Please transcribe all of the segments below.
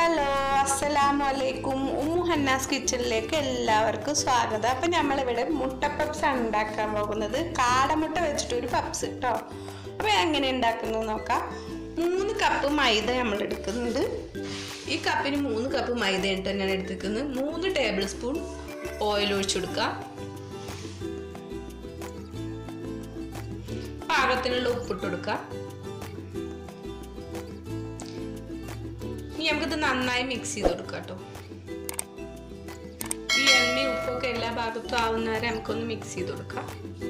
hello അസ്സലാമു അലൈക്കും Umm ഹന്നാസ് കിച്ചണിലേക്ക് എല്ലാവർക്കും സ്വാഗതം അപ്പം നമ്മളിവിടെ മുട്ട പപ്സ് ആണ് ഉണ്ടാക്കാൻ പോകുന്നത് കാടമുട്ട വെച്ചിട്ട് ഒരു പപ്സ് കേട്ടോ അപ്പോൾ എങ്ങനെ ഉണ്ടാക്കുന്നത് നോക്കാം മൂന്ന് കപ്പ് മൈദ നമ്മൾ എടുക്കുന്നുണ്ട് ഈ കപ്പിന് മൂന്ന് കപ്പ് മൈദ ഇട്ട് ഞാൻ എടുത്തിരിക്കുന്നത് മൂന്ന് ടേബിൾ സ്പൂൺ ഓയിൽ ഒഴിച്ചു കൊടുക്കുക പാകത്തിനുള്ള ഉപ്പിട്ട് കൊടുക്കുക ഇനി നമുക്കിത് നന്നായി മിക്സ് ചെയ്ത് കൊടുക്കാം കേട്ടോ ഈ എണ്ണയും ഉപ്പൊക്കെ എല്ലാ ഭാഗത്തും ആവുന്നവരെ നമുക്കൊന്ന് മിക്സ് ചെയ്ത് കൊടുക്കാം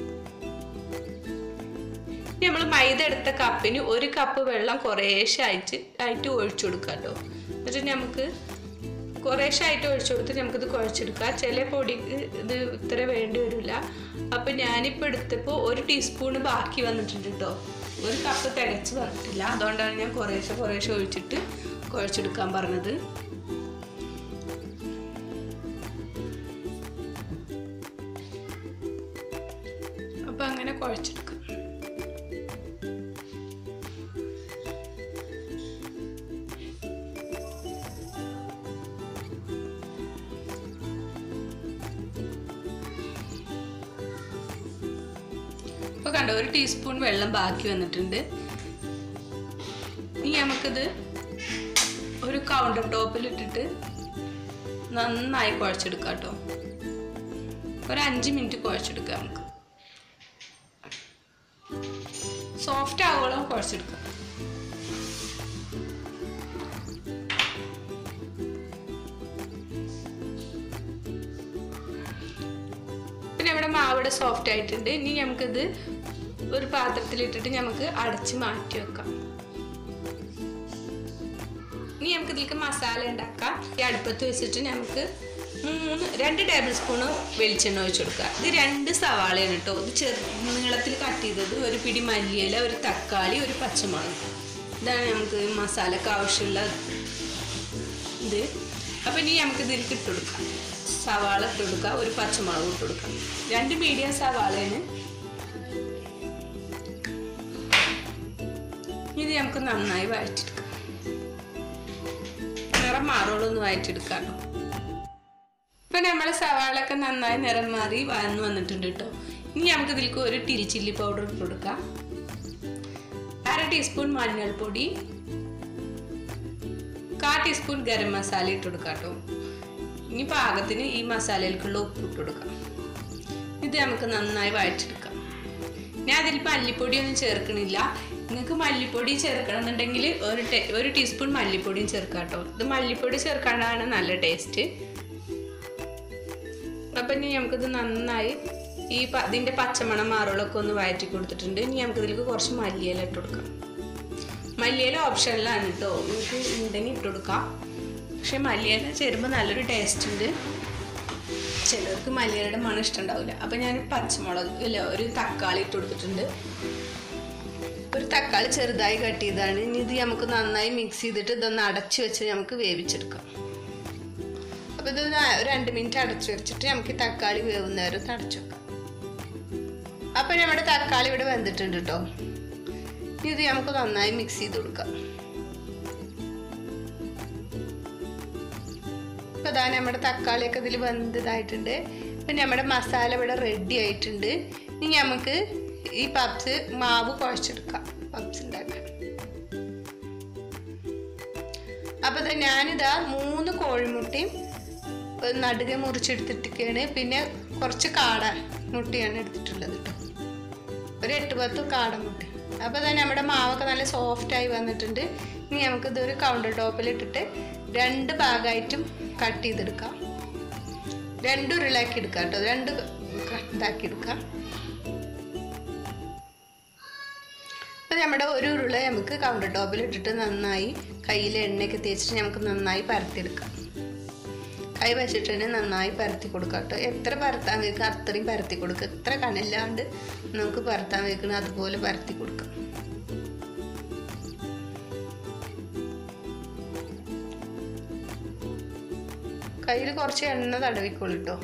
ഇനി നമ്മൾ മൈദ എടുത്ത കപ്പിന് ഒരു കപ്പ് വെള്ളം കുറേശ്ശെ ആയിട്ട് ആയിട്ട് ഒഴിച്ചു കൊടുക്കാം കേട്ടോ എന്നിട്ട് നമുക്ക് കുറേശ്ശെ ആയിട്ട് ഒഴിച്ചു കൊടുത്ത് നമുക്കിത് കുഴച്ചെടുക്കാം ചില പൊടിക്ക് ഇത് ഇത്ര വേണ്ടി വരില്ല അപ്പം ഞാനിപ്പോൾ എടുത്തപ്പോൾ ഒരു ടീസ്പൂണ് ബാക്കി വന്നിട്ടുണ്ട് കേട്ടോ ഒരു കപ്പ് തികച്ച് വന്നിട്ടില്ല അതുകൊണ്ടാണ് ഞാൻ കുറേശ്ശെ കുറേശ്ശെ ഒഴിച്ചിട്ട് കുഴച്ചെടുക്കാൻ പറഞ്ഞത് അപ്പം അങ്ങനെ കുഴച്ചെടുക്കാം ഇപ്പോൾ കണ്ടോ ഒരു ടീസ്പൂൺ വെള്ളം ബാക്കി വന്നിട്ടുണ്ട് ഇനി നമുക്കിത് ഒരു കൗണ്ടർ ടോപ്പിൽ ഇട്ടിട്ട് നന്നായി കുഴച്ചെടുക്കാം കേട്ടോ ഒരു അഞ്ച് മിനിറ്റ് കുഴച്ചെടുക്കാം നമുക്ക് സോഫ്റ്റ് ആവുകയോളം കുഴച്ചെടുക്കാം പിന്നെ ഇവിടെ മാവിടെ സോഫ്റ്റ് ആയിട്ടുണ്ട് ഇനി നമുക്കിത് ഒരു പാത്രത്തിലിട്ടിട്ട് നമുക്ക് അടച്ച് മാറ്റി വെക്കാം ഇനി നമുക്ക് ഇതിലേക്ക് മസാല ഉണ്ടാക്കാം ഈ അടുപ്പത്ത് വെച്ചിട്ട് നമുക്ക് മൂന്ന് രണ്ട് ടേബിൾ സ്പൂണ് വെളിച്ചെണ്ണ ഒഴിച്ചു കൊടുക്കുക ഇത് രണ്ട് സവാളയാണ് കേട്ടോ ഇത് ചെറു നീളത്തിൽ കട്ട് ചെയ്തത് ഒരു പിടി മല്ലിയില ഒരു തക്കാളി ഒരു പച്ചമുളക് ഇതാണ് നമുക്ക് മസാലക്ക് ആവശ്യമുള്ള ഇത് അപ്പം ഇനി നമുക്ക് ഇതിലേക്ക് ഇട്ട് കൊടുക്കാം സവാള ഇട്ട് കൊടുക്കുക ഒരു പച്ചമുളക് ഇട്ട് കൊടുക്കാം രണ്ട് മീഡിയം സവാളയാണ് ഇത് നമുക്ക് നന്നായി വഴറ്റിയെടുക്കാം നിറം മാറോളം ഒന്ന് വഴറ്റിയെടുക്കാം കേട്ടോ ഇപ്പൊ നമ്മളെ സവാളൊക്കെ നന്നായി നിറം മാറി വന്നു വന്നിട്ടുണ്ട് കേട്ടോ ഇനി നമുക്ക് ഇതിലേക്ക് ഒരു ടിരി ചില്ലി പൗഡർ ഇട്ട് കൊടുക്കാം അര ടീസ്പൂൺ മഞ്ഞൾപ്പൊടി കാ ടീസ്പൂൺ ഗരം മസാല ഇട്ട് കൊടുക്കാം കേട്ടോ ഇനി പാകത്തിന് ഈ മസാലയിലേക്കുള്ള ഉപ്പ് ഇട്ട് കൊടുക്കാം ഇത് നമുക്ക് നന്നായി വഴറ്റിയെടുക്കാം ഞാൻ അതിൽ മല്ലിപ്പൊടിയൊന്നും ചേർക്കണില്ല നിങ്ങൾക്ക് മല്ലിപ്പൊടി ചേർക്കണമെന്നുണ്ടെങ്കിൽ ഒരു ടേ ഒരു ടീസ്പൂൺ മല്ലിപ്പൊടിയും ചേർക്കാം കേട്ടോ ഇത് മല്ലിപ്പൊടി ചേർക്കാനാണ് നല്ല ടേസ്റ്റ് അപ്പം ഇനി നമുക്കിത് നന്നായി ഈ പ ഇതിൻ്റെ പച്ചമണം മാറുകളൊക്കെ ഒന്ന് വഴറ്റി കൊടുത്തിട്ടുണ്ട് ഇനി നമുക്കിതിലേക്ക് കുറച്ച് മല്ലിയില ഇട്ട് കൊടുക്കാം മല്ലിയില ഓപ്ഷനിലാണ് കേട്ടോ നിങ്ങൾക്ക് ഉണ്ടെങ്കിൽ ഇട്ട് കൊടുക്കാം പക്ഷെ മല്ലിയില ചേരുമ്പോൾ നല്ലൊരു ടേസ്റ്റ് ഉണ്ട് ചിലർക്ക് മല്ലിയിലയുടെ മണം ഇഷ്ടമുണ്ടാവില്ല അപ്പം ഞാൻ പച്ചമുളക് ഇല്ല ഒരു തക്കാളി ഇട്ട് കൊടുത്തിട്ടുണ്ട് ഒരു തക്കാളി ചെറുതായി കട്ട് ചെയ്താണ് ഇനി ഇത് നമുക്ക് നന്നായി മിക്സ് ചെയ്തിട്ട് ഇതൊന്ന് അടച്ചു വെച്ച് നമുക്ക് വേവിച്ചെടുക്കാം അപ്പോൾ ഇത് ഒരു രണ്ട് മിനിറ്റ് അടച്ചു വെച്ചിട്ട് നമുക്ക് ഈ തക്കാളി വേവുന്നവരെ അടച്ചു വെക്കാം അപ്പോൾ നമ്മുടെ തക്കാളി ഇവിടെ വെന്തിട്ടുണ്ട് കേട്ടോ ഇത് നമുക്ക് നന്നായി മിക്സ് ചെയ്ത് കൊടുക്കാം ഇപ്പോൾ ഇതാ നമ്മുടെ തക്കാളിയൊക്കെ ഇതിൽ വെന്തതായിട്ടുണ്ട് ഇപ്പം നമ്മുടെ മസാല ഇവിടെ റെഡി ആയിട്ടുണ്ട് ഇനി നമുക്ക് ഈ പപ്സ് മാവ് കുഴച്ചെടുക്കാം പപ്സ് ഉണ്ടാക്കാൻ അപ്പോൾ ഞാനിതാ മൂന്ന് കോഴിമുട്ടയും നടുകെ മുറിച്ചെടുത്തിട്ടൊക്കെയാണ് പിന്നെ കുറച്ച് കാട മുട്ടയാണ് എടുത്തിട്ടുള്ളത് കേട്ടോ ഒരു എട്ട് പത്ത് കാടമുട്ട അപ്പോൾ തന്നെ നമ്മുടെ മാവൊക്കെ നല്ല സോഫ്റ്റായി വന്നിട്ടുണ്ട് ഇനി നമുക്കിത് ഒരു കൗണ്ടർ ടോപ്പിലിട്ടിട്ട് രണ്ട് ഭാഗമായിട്ടും കട്ട് ചെയ്തെടുക്കാം രണ്ട് ഉരുളാക്കി എടുക്കാം കേട്ടോ രണ്ട് ഇതാക്കി എടുക്കാം അപ്പോൾ നമ്മുടെ ഒരു ഉരുള നമുക്ക് കൗണ്ടർ ടോപ്പിൽ ഇട്ടിട്ട് നന്നായി കയ്യിൽ എണ്ണയൊക്കെ തേച്ചിട്ട് നമുക്ക് നന്നായി പരത്തിയെടുക്കാം കൈ വെച്ചിട്ട് നന്നായി പരത്തി കൊടുക്കാം കേട്ടോ എത്ര പരത്താൻ വെക്കുക അത്രയും പരത്തി കൊടുക്കുക എത്ര കനല്ലാണ്ട് നമുക്ക് പരത്താൻ വെക്കണം അതുപോലെ പരത്തി കൊടുക്കാം കയ്യിൽ കുറച്ച് എണ്ണ തടവിക്കോളൂ കേട്ടോ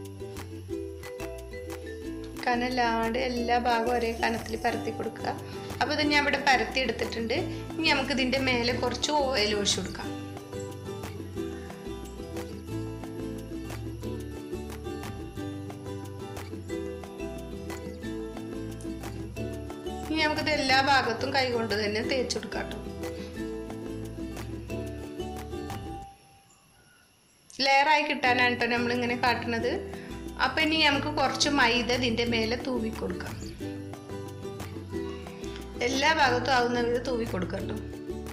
കനല്ലാണ്ട് എല്ലാ ഭാഗവും ഒരേ കനത്തിൽ പരത്തി കൊടുക്കുക അപ്പോൾ ഇത് ഞാൻ ഇവിടെ പരത്തി എടുത്തിട്ടുണ്ട് ഇനി നമുക്ക് ഇതിൻ്റെ മേലെ കുറച്ച് ഓയിൽ ഒഴിച്ചു കൊടുക്കാം ഇനി നമുക്കിത് എല്ലാ ഭാഗത്തും കൈകൊണ്ട് തന്നെ തേച്ച് കൊടുക്കാം കേട്ടോ ലെയറായി കിട്ടാനാണ് കേട്ടോ നമ്മളിങ്ങനെ കാട്ടുന്നത് അപ്പം ഇനി നമുക്ക് കുറച്ച് മൈദ ഇതിൻ്റെ മേലെ തൂവി കൊടുക്കാം എല്ലാ ഭാഗത്തും ആവുന്ന വിധം തൂവി കൊടുക്കാം കേട്ടോ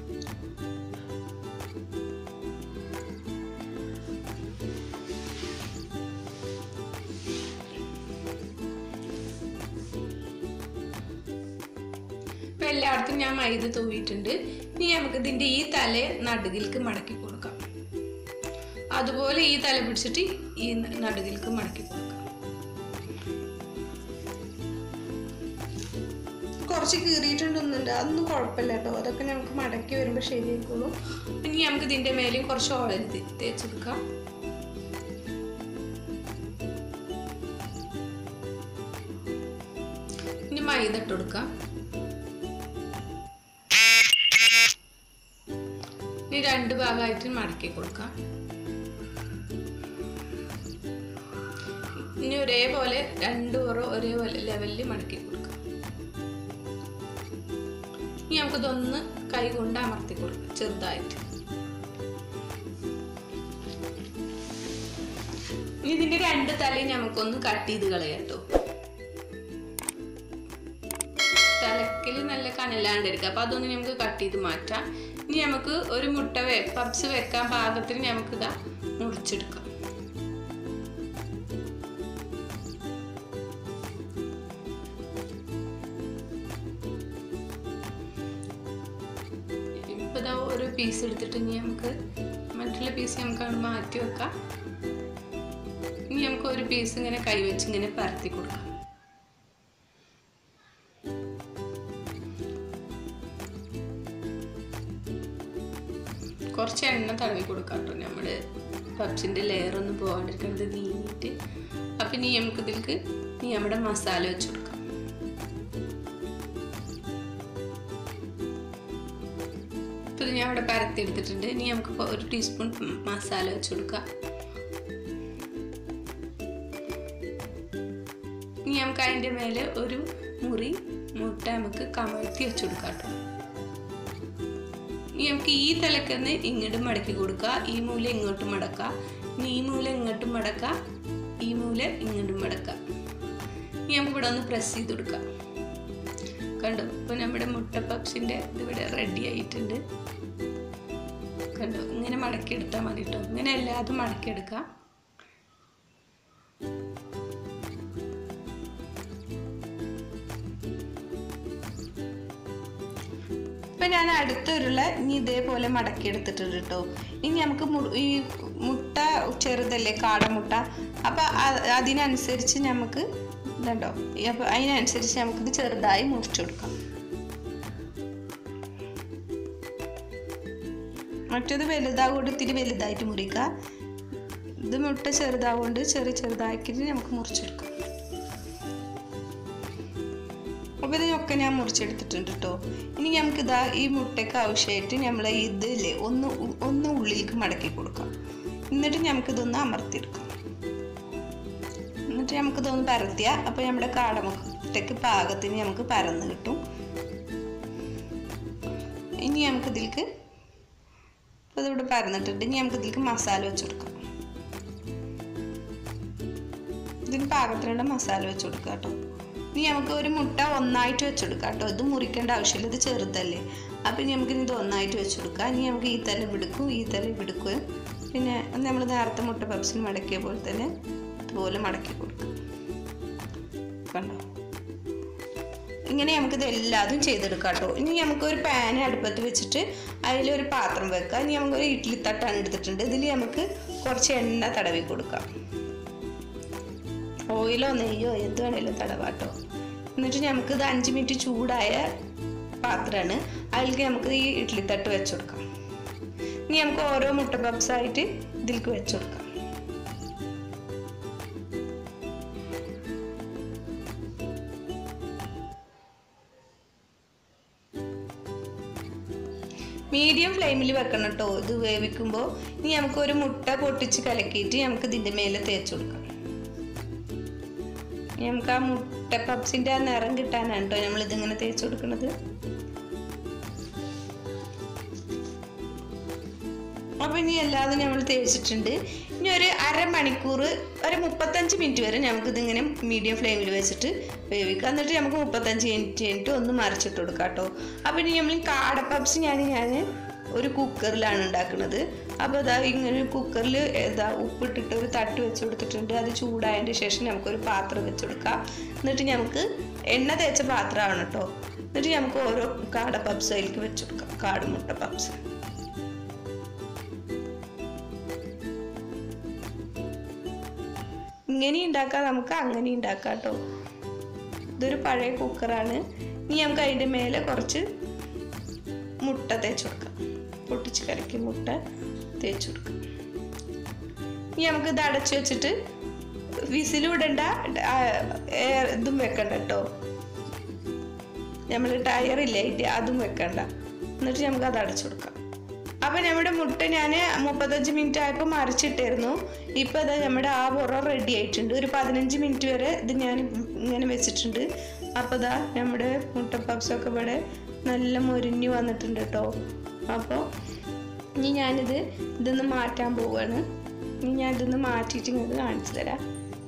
ഇപ്പം എല്ലായിടത്തും ഞാൻ മൈദ തൂവിയിട്ടുണ്ട് ഇനി നമുക്ക് ഇതിൻ്റെ ഈ തല നടുകിലേക്ക് മടക്കി കൊടുക്കാം അതുപോലെ ഈ തല പിടിച്ചിട്ട് ഈ നടുകിലേക്ക് മടക്കി കൊടുക്കാം കുറച്ച് കീറിയിട്ടുണ്ടൊന്നുണ്ട് അതൊന്നും കുഴപ്പമില്ല കേട്ടോ അതൊക്കെ നമുക്ക് മടക്കി വരുമ്പോൾ ശരിയായിക്കോളും ഇനി നമുക്ക് ഇതിൻ്റെ മേലെയും കുറച്ച് ഓയിൽ തേച്ചെടുക്കാം ഇനി മൈദ ഇട്ട് കൊടുക്കാം ഇനി രണ്ട് ഭാഗമായിട്ട് മടക്കി കൊടുക്കാം ഇനി ഒരേപോലെ രണ്ട് ഓറോ ഒരേപോലെ ലെവലിൽ മടക്കി കൊടുക്കാം ഇനി നമുക്കിതൊന്ന് കൈ കൊണ്ട് അമർത്തി കൊടുക്കാം ചെറുതായിട്ട് ഇനി ഇതിന്റെ രണ്ട് തലയും നമുക്കൊന്ന് കട്ട് ചെയ്ത് കളയാം കേട്ടോ തലക്കിൽ നല്ല കനലാണ്ടിരിക്കുക അപ്പൊ അതൊന്ന് നമുക്ക് കട്ട് ചെയ്ത് മാറ്റാം ഇനി നമുക്ക് ഒരു മുട്ട വെ പപ്സ് വെക്കാൻ പാകത്തിന് നമുക്കിതാ മുറിച്ചെടുക്കാം ഇപ്പൊ ഇതാ ഒരു പീസ് എടുത്തിട്ട് ഇനി നമുക്ക് മറ്റുള്ള പീസ് നമുക്ക് അങ്ങോട്ട് മാറ്റി വെക്കാം ഇനി നമുക്ക് ഒരു പീസ് ഇങ്ങനെ കൈവച്ച് ഇങ്ങനെ പരത്തി കൊടുക്കാം കുറച്ച് എണ്ണ തടവി കൊടുക്കാം കേട്ടോ നമ്മൾ പപ്സിൻ്റെ ലെയർ ഒന്ന് പോകാണ്ടിരിക്കുന്നത് നീങ്ങിയിട്ട് അപ്പം ഇനി നമുക്ക് ഇതിലേക്ക് ഇനി നമ്മുടെ മസാല വെച്ച് കൊടുക്കാം ഇപ്പം ഇത് ഞാൻ ഇവിടെ പരത്തി എടുത്തിട്ടുണ്ട് ഇനി നമുക്ക് ഇപ്പൊ ഒരു ടീസ്പൂൺ മസാല വെച്ച് കൊടുക്കാം ഇനി നമുക്ക് അതിൻ്റെ മേലെ ഒരു മുറി മുട്ട നമുക്ക് കമഴ്ത്തി വെച്ച് കൊടുക്കാം കേട്ടോ ഇനി നമുക്ക് ഈ തലക്കന്ന് ഇങ്ങോട്ട് മടക്കി കൊടുക്കുക ഈ മൂല ഇങ്ങോട്ടും മടക്കുക ഇനി ഈ മൂല ഇങ്ങോട്ടും മടക്കുക ഈ മൂല ഇങ്ങോട്ടും മടക്കുക ഇനി നമുക്ക് ഇവിടെ ഒന്ന് പ്രസ് ചെയ്ത് കൊടുക്കാം കണ്ടോ ഇപ്പൊ നമ്മുടെ മുട്ട പപ്സിന്റെ ഇതിവിടെ റെഡി ആയിട്ടുണ്ട് കണ്ടോ ഇങ്ങനെ മടക്കി എടുത്താൽ മതി കേട്ടോ ഇങ്ങനെ എല്ലാതും മടക്കി എടുക്കാം ഇപ്പം ഞാൻ അടുത്തൊരുള്ള ഇനി ഇതേപോലെ മടക്കി എടുത്തിട്ടുണ്ട് കേട്ടോ ഇനി നമുക്ക് മു- ഈ മുട്ട ചെറുതല്ലേ കാടമുട്ട അപ്പം അതിനനുസരിച്ച് നമുക്ക് ഇതുണ്ടോ അപ്പം അതിനനുസരിച്ച് നമുക്കിത് ചെറുതായി മുറിച്ചു കൊടുക്കാം മറ്റേത് വലുതാകൊണ്ട് ഇത്തിരി വലുതായിട്ട് മുറിക്കുക ഇത് മുട്ട ചെറുതാകൊണ്ട് ചെറിയ ചെറുതാക്കിയിട്ട് നമുക്ക് മുറിച്ചെടുക്കാം അപ്പോൾ ഇതിനൊക്കെ ഞാൻ മുറിച്ചെടുത്തിട്ടുണ്ട് കേട്ടോ ഇനി നമുക്ക് ഇതാ ഈ മുട്ടയ്ക്ക് ആവശ്യമായിട്ട് നമ്മൾ ഇതില്ലേ ഒന്ന് ഉ- ഒന്ന് ഉള്ളിലേക്ക് മടക്കി കൊടുക്കാം എന്നിട്ട് നമുക്കിതൊന്ന് അമർത്തിയെടുക്കാം എന്നിട്ട് നമുക്കിതൊന്ന് പരത്തിയ അപ്പോൾ നമ്മുടെ കാടമുട്ടയ്ക്ക് പാകത്തിന് നമുക്ക് പരന്ന് കിട്ടും ഇനി നമുക്കിതിലേക്ക് ഇപ്പോൾ ഇതിവിടെ പരന്നിട്ടുണ്ട് ഇനി നമുക്കിതിലേക്ക് മസാല വെച്ച് കൊടുക്കാം ഇതിന് പാകത്തിനുള്ള മസാല വെച്ച് കൊടുക്കാം കേട്ടോ ഇനി നമുക്ക് ഒരു മുട്ട ഒന്നായിട്ട് വെച്ചെടുക്കാം കേട്ടോ ഇത് മുറിക്കേണ്ട ആവശ്യമില്ല ഇത് ചെറുതല്ലേ അപ്പം ഇനി നമുക്ക് ഇത് ഒന്നായിട്ട് വെച്ചെടുക്കാം ഇനി നമുക്ക് ഈ തല വിടുക്കും ഈ തല വിടുക്കും പിന്നെ നമ്മൾ നേരത്തെ മുട്ട പപ്സിന് മടക്കിയ പോലെ തന്നെ ഇതുപോലെ മടക്കി കൊടുക്കും കണ്ടോ ഇങ്ങനെ നമുക്കിത് എല്ലാതും ചെയ്തെടുക്കാം കേട്ടോ ഇനി നമുക്കൊരു പാൻ അടുപ്പത്ത് വെച്ചിട്ട് അതിലൊരു പാത്രം വെക്കാം ഇനി നമുക്കൊരു ഇഡ്ഡലി തട്ടാണ് എടുത്തിട്ടുണ്ട് ഇതിൽ നമുക്ക് കുറച്ച് എണ്ണ തടവി കൊടുക്കാം ഓയിലോ നെയ്യോ എന്ത് വേണേലും തടവാട്ടോ എന്നിട്ട് നമുക്ക് ഇത് അഞ്ച് മിനിറ്റ് ചൂടായ പാത്രമാണ് അതിലേക്ക് നമുക്ക് ഈ ഇഡ്ഡലി തട്ട് വെച്ച് കൊടുക്കാം ഇനി നമുക്ക് ഓരോ മുട്ട പപ്സ് ആയിട്ട് ഇതിലേക്ക് വെച്ച് കൊടുക്കാം മീഡിയം ഫ്ലെയിമിൽ വെക്കണം കേട്ടോ ഇത് വേവിക്കുമ്പോൾ ഇനി നമുക്ക് ഒരു മുട്ട പൊട്ടിച്ച് കലക്കിയിട്ട് നമുക്ക് ഇതിൻ്റെ മേലെ തേച്ച് കൊടുക്കാം ഇനി നമുക്ക് ആ മുട്ട പപ്സിൻ്റെ ആ നിറം കിട്ടാനാണ് കേട്ടോ നമ്മൾ ഇതിങ്ങനെ തേച്ച് കൊടുക്കുന്നത് അപ്പോൾ ഇനി എല്ലാതും നമ്മൾ തേച്ചിട്ടുണ്ട് ഇനി ഒരു അരമണിക്കൂർ ഒരു മുപ്പത്തഞ്ച് മിനിറ്റ് വരെ നമുക്ക് ഇതിങ്ങനെ മീഡിയം ഫ്ലെയിമിൽ വെച്ചിട്ട് വേവിക്കാം എന്നിട്ട് നമുക്ക് മുപ്പത്തഞ്ച് മിനിറ്റ് കഴിഞ്ഞിട്ട് ഒന്ന് മറിച്ചിട്ട് കൊടുക്കാം കേട്ടോ അപ്പോൾ ഇനി നമ്മൾ കാട പപ്സ് ഞാൻ ഞാൻ ഒരു കുക്കറിലാണ് ഉണ്ടാക്കുന്നത് അപ്പോൾ അതാ ഇങ്ങനെ ഒരു കുക്കറിൽ ഇതാ ഉപ്പിട്ടിട്ട് ഒരു തട്ട് വെച്ച് കൊടുത്തിട്ടുണ്ട് അത് ചൂടായതിൻ്റെ ശേഷം നമുക്കൊരു പാത്രം വെച്ച് കൊടുക്കാം എന്നിട്ട് നമുക്ക് എണ്ണ തേച്ച പാത്രമാണ് കേട്ടോ എന്നിട്ട് നമുക്ക് ഓരോ കാട പപ്സ് അതിലേക്ക് വെച്ച് കൊടുക്കാം കാട് മുട്ട പപ്സ് ഇങ്ങനെ ഉണ്ടാക്കാം നമുക്ക് അങ്ങനെ ഉണ്ടാക്കാം കേട്ടോ ഇതൊരു പഴയ കുക്കറാണ് ഇനി നമുക്ക് അതിൻ്റെ മേലെ കുറച്ച് മുട്ട തേച്ച് കൊടുക്കാം പൊട്ടിച്ച് കലക്കി മുട്ട തേച്ച് കൊടുക്കാം ഇനി നമുക്ക് ഇത് അടച്ചു വെച്ചിട്ട് വിസിലിടണ്ട ഇതും വെക്കണ്ട കേട്ടോ നമ്മൾ ടയറില്ലേ അതിൻ്റെ അതും വെക്കണ്ട എന്നിട്ട് നമുക്ക് അത് അടച്ചു കൊടുക്കാം അപ്പം നമ്മുടെ മുട്ട ഞാൻ മുപ്പത്തഞ്ച് മിനിറ്റ് ആയപ്പോൾ മറിച്ചിട്ടായിരുന്നു ഇപ്പോൾ അത് നമ്മുടെ ആ പുറം റെഡി ആയിട്ടുണ്ട് ഒരു പതിനഞ്ച് മിനിറ്റ് വരെ ഇത് ഞാൻ ഇങ്ങനെ വെച്ചിട്ടുണ്ട് അപ്പോൾ ഇതാ നമ്മുടെ മുട്ട പപ്സൊക്കെ ഇവിടെ നല്ല മൊരിഞ്ഞ് വന്നിട്ടുണ്ട് കേട്ടോ അപ്പോൾ ഇനി ഞാനിത് ഇതൊന്ന് മാറ്റാൻ പോവുകയാണ് ഇനി ഞാൻ ഇതൊന്ന് മാറ്റിയിട്ട് നിങ്ങൾക്ക് കാണിച്ചു തരാം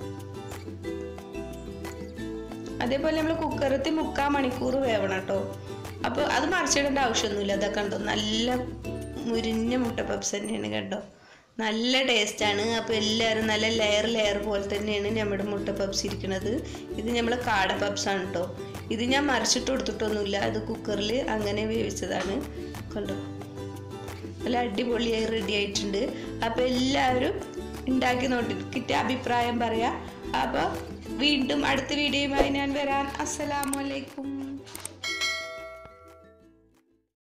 അതേപോലെ നമ്മൾ കുക്കറത്തിൽ മുക്കാൽ മണിക്കൂർ വേവണം കേട്ടോ അപ്പോൾ അത് മറിച്ചിടേണ്ട ആവശ്യമൊന്നുമില്ല അതൊക്കെ കണ്ടോ നല്ല മുരിഞ്ഞ മുട്ട പപ്സ് തന്നെയാണ് കേട്ടോ നല്ല ടേസ്റ്റാണ് അപ്പോൾ എല്ലാവരും നല്ല ലെയർ ലെയർ പോലെ തന്നെയാണ് നമ്മുടെ മുട്ട പപ്സ് ഇരിക്കുന്നത് ഇത് നമ്മൾ കാട പപ്സാണ് കേട്ടോ ഇത് ഞാൻ മറിച്ചിട്ട് കൊടുത്തിട്ടൊന്നുമില്ല ഇത് കുക്കറിൽ അങ്ങനെ വേവിച്ചതാണ് കണ്ടോ നല്ല അടിപൊളിയായി റെഡി ആയിട്ടുണ്ട് അപ്പോൾ എല്ലാവരും ഉണ്ടാക്കി നോക്കിയിട്ട് അഭിപ്രായം പറയാം അപ്പോൾ വീണ്ടും അടുത്ത വീഡിയോയുമായി ഞാൻ വരാൻ അസ്സലാമലൈക്കും